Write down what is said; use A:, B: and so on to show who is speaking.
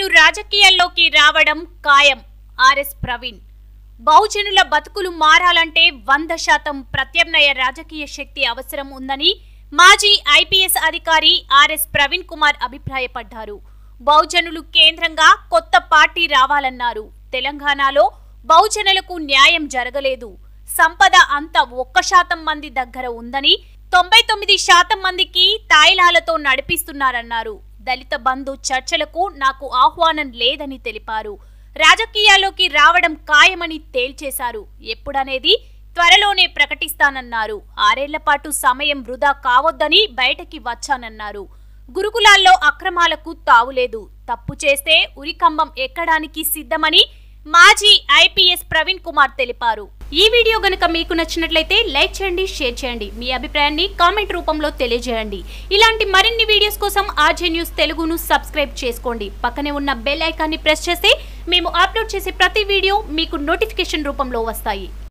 A: నేను రాజకీయాల్లోకి రావడం ఖాయం ఆర్ఎస్ ప్రవీణ్ బహుజనుల బతుకులు మారాలంటే వంద శాతం ప్రత్యామ్నాయ రాజకీయ శక్తి అవసరం ఉందని మాజీ ఐపీఎస్ అధికారి ఆర్ఎస్ ప్రవీణ్ కుమార్ అభిప్రాయపడ్డారు బహుజనులు కేంద్రంగా కొత్త పార్టీ రావాలన్నారు తెలంగాణలో బహుజనులకు న్యాయం జరగలేదు సంపద అంత ఒక్క శాతం మంది దగ్గర ఉందని తొంభై తొమ్మిది శాతం మందికి తాయిలాలతో నడిపిస్తున్నారన్నారు దళిత బంధు చర్చలకు నాకు ఆహ్వానం లేదని తెలిపారు రాజకీయాల్లోకి రావడం ఖాయమని తేల్చేశారు ఎప్పుడనేది త్వరలోనే ప్రకటిస్తానన్నారు ఆరేళ్ల పాటు సమయం వృధా కావద్దని బయటకి వచ్చానన్నారు గురుకులాల్లో అక్రమాలకు తావులేదు తప్పు చేస్తే ఉరికంబం ఎక్కడానికి సిద్ధమని మాజీ ఐపీఎస్ ప్రవీణ్ కుమార్ తెలిపారు ఈ వీడియో గనుక మీకు నచ్చినట్లయితే లైక్ చేయండి షేర్ చేయండి మీ అభిప్రాయాన్ని కామెంట్ రూపంలో తెలియజేయండి ఇలాంటి మరిన్ని వీడియోస్ కోసం ఆర్జే న్యూస్ తెలుగును సబ్స్క్రైబ్ చేసుకోండి పక్కనే ఉన్న బెల్ ఐకాన్ని ప్రెస్ చేస్తే మేము అప్లోడ్ చేసే ప్రతి వీడియో మీకు నోటిఫికేషన్ రూపంలో వస్తాయి